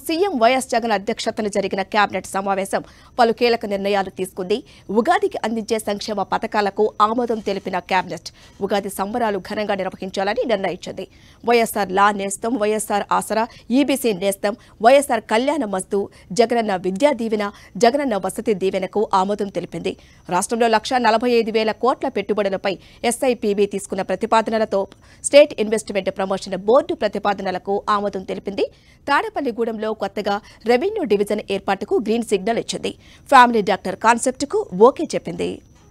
CM YS Jagan అధ్యక్షతన జరిగిన cabinet సమావేశం పలు కీలక నిర్ణయాలు తీసుకుంది ఉగాదికి అందించే సంక్షేమ పథకాలకు ఆమోదం తెలిపిన కేబినెట్ ఉగాది సంబరాలు ఘనంగా నిర్వహించాలని నిర్ణయించింది వైఎస్ఆర్ లా నేస్తం వైఎస్ఆర్ ఆసరా ఈబీసీ నేస్తం వైఎస్ఆర్ కళ్యాణ మస్తు జగనన్న విద్యా దీవెన జగనన్న వసతి దీవెనకు ఆమోదం తెలిపింది రాష్ట్రంలో లక్ష నలభై ఐదు వేల కోట్ల పెట్టుబడులపై ఎస్ఐపిబి తీసుకున్న ప్రతిపాదనలతో స్టేట్ ఇన్వెస్ట్మెంట్ ప్రమోషన్ బోర్డు ప్రతిపాదనలకు ఆమోదం తెలిపింది తాడపల్లిగూడెంలో కొత్తగా రెవెన్యూ డివిజన్ ఏర్పాటుకు గ్రీన్ సిగ్నల్ ఇచ్చింది ఫ్యామిలీ డాక్టర్ కాన్సెప్ట్కు ఓకే చెప్పింది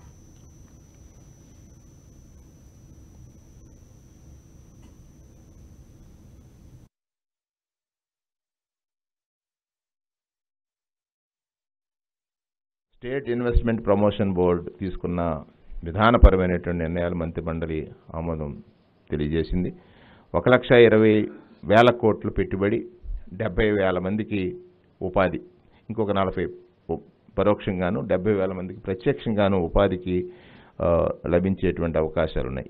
స్టేట్ ఇన్వెస్ట్మెంట్ ప్రమోషన్ బోర్డు తీసుకున్న విధానపరమైనటువంటి నిర్ణయాలు మంత్రిమండలి ఆమోదం తెలియజేసింది ఒక లక్ష ఇరవై వేల కోట్ల పెట్టుబడి డెబ్బై వేల మందికి ఉపాధి ఇంకొక నలభై ఉ- పరోక్షంగాను డెబ్బై వేల మందికి ప్రత్యక్షంగాను ఉపాధికి ఆ, లభించేటువంటి అవకాశాలు ఉన్నాయి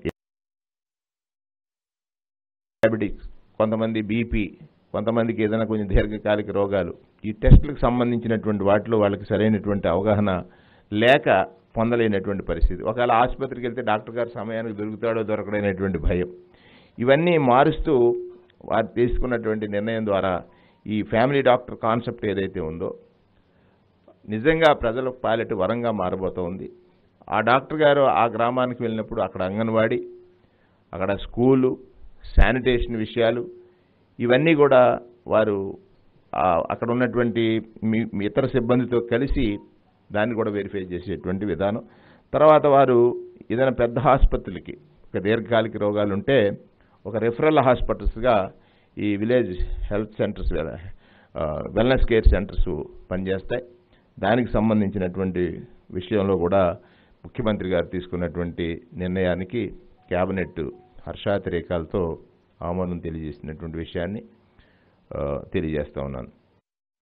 డయాబెటిక్స్ కొంతమంది బీపీ కొంతమందికి ఏదైనా కొంచెం దీర్ఘకాలిక రోగాలు ఈ టెస్టులకు సంబంధించినటువంటి వాటిలో వాళ్ళకి సరైనటువంటి అవగాహన లేక పొందలేనటువంటి పరిస్థితి ఒకవేళ ఆసుపత్రికి వెళ్తే డాక్టర్ గారు సమయానికి దొరుకుతాడో దొరకడనేటువంటి భయం ఇవన్నీ మారుస్తూ వారు తీసుకున్నటువంటి నిర్ణయం ద్వారా ఈ ఫ్యామిలీ డాక్టర్ కాన్సెప్ట్ ఏదైతే ఉందో నిజంగా ప్రజల పాలిట వరంగా మారబోతోంది ఆ డాక్టర్ గారు ఆ గ్రామానికి వెళ్ళినప్పుడు అక్కడ అంగన్వాడీ అక్కడ స్కూలు శానిటేషన్ విషయాలు ఇవన్నీ కూడా వారు ఆ, అక్కడ ఉన్నటువంటి మీ మీ ఇతర సిబ్బందితో కలిసి దాన్ని కూడా వెరిఫై చేసేటువంటి విధానం తర్వాత వారు ఏదైనా పెద్ద ఆసుపత్రులకి ఒక దీర్ఘకాలిక రోగాలు ఉంటే ఒక రెఫరల్ హాస్పిటల్స్గా ఈ village health centres wellness care centres పనిచేస్తాయి దానికి సంబంధించినటువంటి విషయంలో కూడా ముఖ్యమంత్రి గారు తీసుకున్నటువంటి నిర్ణయానికి కేబినెట్ హర్షాతిరేకాలతో ఆమోదం తెలియజేసినటువంటి విషయాన్ని ఆ, తెలియజేస్తా ఉన్నాను